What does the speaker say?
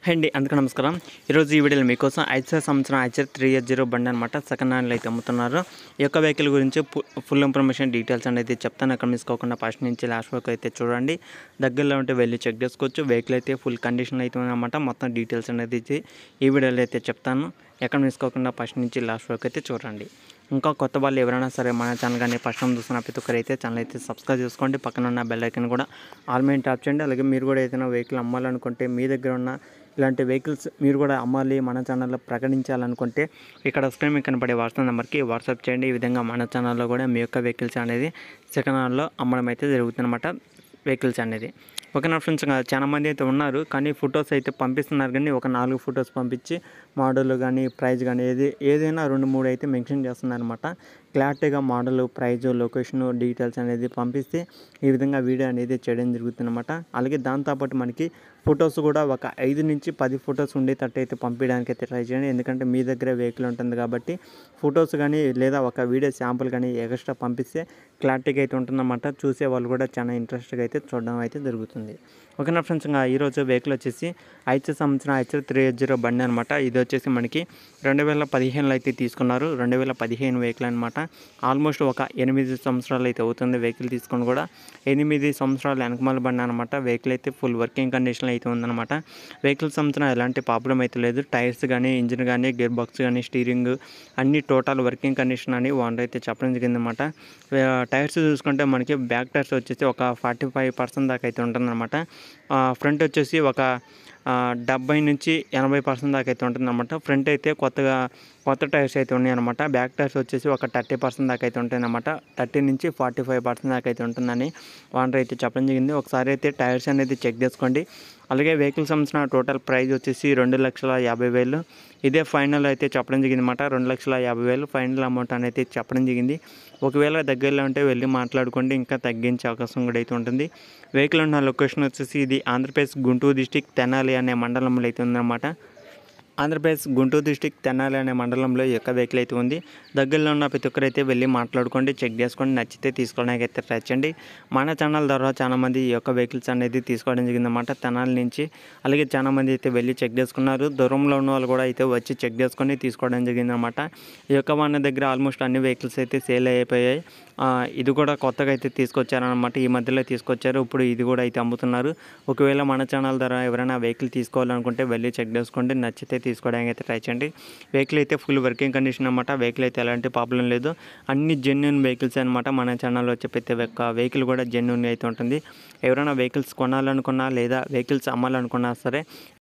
హే అండి అందుకు నమస్కారం ఈరోజు ఈ వీడియోలో మీకోసం ఐదు సంవత్సరం ఐచర్ త్రీ ఇయర్ జీరో బండి అనమాట సెకండ్ హ్యాండ్లో అయితే అమ్ముతున్నారు ఈ యొక్క వెహికల్ గురించి పు- ఫుల్ ఇన్ఫర్మేషన్ డీటెయిల్స్ అనేది చెప్తాను అక్కడ మిసుకోకుండా ఫస్ట్ నుంచి లాస్ట్ వరకు అయితే చూడండి దగ్గరలో ఉంటే వెళ్ళి చెక్ చేసుకోవచ్చు వెహికల్ అయితే ఫుల్ కండిషన్ అయితే ఉందన్నమాట మొత్తం డీటెయిల్స్ అనేది ఇచ్చి ఈ వీడియోలో అయితే చెప్తాను ఎక్కడ మిసుకోకుండా ఫస్ట్ నుంచి లాస్ట్ వరకు అయితే చూడండి ఇంకా కొత్త వాళ్ళు ఎవరైనా సరే మన ఛానల్ కానీ ఫస్ట్ టైం చూస్తున్న ప్రతి ఒక్కరు అయితే ఛానల్ అయితే సబ్స్క్రైబ్ చేసుకోండి పక్కన ఉన్న బెల్ ఐకన్ కూడా ఆల్ మీద ట్యాప్ చేయండి అలాగే మీరు కూడా ఏదైనా వెహికల్ అమ్మాలనుకుంటే మీ దగ్గర ఉన్న ఇలాంటి వెహికల్స్ మీరు కూడా అమ్మాలి మన ఛానల్లో ప్రకటించాలనుకుంటే ఇక్కడ స్క్రీన్ మీద కనపడే వాట్సాప్ నెంబర్కి వాట్సాప్ చేయండి ఈ విధంగా మన ఛానల్లో కూడా మీ యొక్క వెహికల్స్ అనేది సెకండ్ హ్యాండ్లో అమ్మడం అయితే జరుగుతుందన్నమాట వెహికల్స్ అనేది ఓకేనా ఫ్రెండ్స్ ఇంకా చాలా మంది అయితే ఉన్నారు కానీ ఫొటోస్ అయితే పంపిస్తున్నారు కానీ ఒక నాలుగు ఫొటోస్ పంపించి మోడల్ కానీ ప్రైస్ కానీ ఏది ఏదైనా రెండు మూడు అయితే మెన్షన్ చేస్తున్నారు అనమాట క్లారిటీగా మోడల్ ప్రైజ్ లొకేషన్ డీటెయిల్స్ అనేది పంపిస్తే ఈ విధంగా వీడియో అనేది చేయడం జరుగుతుందన్నమాట అలాగే దాంతోపాటు మనకి ఫొటోస్ కూడా ఒక ఐదు నుంచి పది ఫొటోస్ ఉండేటట్టు అయితే పంపించడానికి అయితే ట్రై చేయండి ఎందుకంటే మీ దగ్గర వెహికల్ ఉంటుంది కాబట్టి ఫొటోస్ కానీ లేదా ఒక వీడియో శాంపుల్ కానీ ఎక్స్ట్రా పంపిస్తే క్లారిటీగా అయితే ఉంటుందన్నమాట చూసే వాళ్ళు కూడా చాలా ఇంట్రెస్ట్గా అయితే చూడడం అయితే జరుగుతుంది ఓకేనా ఫ్రెండ్స్ ఇంకా ఈరోజు వెహికల్ వచ్చేసి ఐదు సంవత్సరం ఐదు త్రీ ఎయిట్ జీరో బండి అనమాట ఇది వచ్చేసి మనకి రెండు వేల పదిహేనులో అయితే తీసుకున్నారు రెండు వేల పదిహేను వెహికల్ అనమాట ఆల్మోస్ట్ ఒక ఎనిమిది సంవత్సరాలు అయితే అవుతుంది వెహికల్ తీసుకొని కూడా ఎనిమిది సంవత్సరాలు వెనకమాల బండి అనమాట వెహికల్ అయితే ఫుల్ వర్కింగ్ కండిషన్లో అయితే ఉందన్నమాట వెహికల్ సంవత్సరం ఎలాంటి ప్రాబ్లం అయితే లేదు టైర్స్ కానీ ఇంజిన్ కానీ గేర్ బాక్స్ కానీ స్టీరింగ్ అన్ని టోటల్ వర్కింగ్ కండిషన్ అని ఓనర్ అయితే చెప్పడం జరిగిందన్నమాట టైర్స్ చూసుకుంటే మనకి బ్యాక్ టైర్స్ వచ్చేసి ఒక ఫార్టీ ఫైవ్ పర్సెంట్ దాకా అయితే ఉంటుందన్నమాట ఫ్రంట్ వచ్చేసి ఒక ఆ, డెబ్బై నుంచి ఎనభై పర్సెంట్ దాకా అయితే ఉంటుందన్నమాట ఫ్రంట్ అయితే కొత్తగా కొత్త టైర్స్ అయితే ఉన్నాయన్నమాట బ్యాక్ టైర్స్ వచ్చేసి ఒక థర్టీ పర్సెంట్ దాకా అయితే ఉంటాయన్నమాట థర్టీ నుంచి ఫార్టీ ఫైవ్ పర్సెంట్ దాకా అయితే ఉంటుందని ఓనర్ అయితే చెప్పడం జరిగింది ఒకసారి అయితే టైర్స్ అనేది చెక్ చేసుకోండి అలాగే వెహికల్ సంబంధించిన టోటల్ ప్రైస్ వచ్చేసి రెండు లక్షల యాభై వేలు ఇదే ఫైనల్ అయితే చెప్పడం జరిగింది అనమాట రెండు లక్షల యాభై వేలు ఫైనల్ అమౌంట్ అనేది చెప్పడం జరిగింది ఒకవేళ దగ్గరలో ఉంటే వెళ్ళి మాట్లాడుకోండి ఇంకా తగ్గించే అవకాశం కూడా అయితే ఉంటుంది వెహికల్ ఉన్న లొకేషన్ వచ్చేసి ఇది ఆంధ్రప్రదేశ్ గుంటూరు డిస్టిక్ తెనాలి అనే మండలంలో అయితే ఉందన్నమాట ఆంధ్రప్రదేశ్ గుంటూరు డిస్టిక్ తెనాలి అనే మండలంలో ఈ యొక్క వెహికల్ అయితే ఉంది దగ్గరలో ఉన్న ప్రతి ఒక్కరైతే వెళ్ళి మాట్లాడుకోండి చెక్ చేసుకోండి నచ్చితే తీసుకోవడానికి అయితే ట్రై చేయండి మన ఛానల్ ద్వారా చాలా మంది ఈ యొక్క వెహికల్స్ అనేది తీసుకోవడం జరిగిందన్నమాట తెనాలి నుంచి అలాగే చాలా మంది అయితే వెళ్ళి చెక్ చేసుకున్నారు దూరంలో ఉన్న వాళ్ళు కూడా అయితే వచ్చి చెక్ చేసుకొని తీసుకోవడం జరిగిందన్నమాట ఈ యొక్క మన దగ్గర ఆల్మోస్ట్ అన్ని వెహికల్స్ అయితే సేల్ అయిపోయాయి ఆ, ఇది కూడా కొత్తగా అయితే తీసుకొచ్చారనమాట ఈ మధ్యలో తీసుకొచ్చారు ఇప్పుడు ఇది కూడా అయితే అమ్ముతున్నారు ఒకవేళ మన ఛానల్ ద్వారా ఎవరైనా వెహికల్ తీసుకోవాలనుకుంటే వెళ్ళి చెక్ చేసుకోండి నచ్చితే తీసుకోవడానికి అయితే ట్రై చేయండి వెహికల్ అయితే ఫుల్ వర్కింగ్ కండిషన్ అనమాట వెహికల్ అయితే ఎలాంటి ప్రాబ్లం లేదు అన్ని జెన్యున్ వెహికల్స్ అనమాట మన ఛానల్లో వచ్చే ప్రతి ఒక్క వెహికల్ కూడా జెన్యున్ అయితే ఉంటుంది ఎవరైనా వెహికల్స్ కొనాలనుకున్నా లేదా వెహికల్స్ అమ్మాలనుకున్నా సరే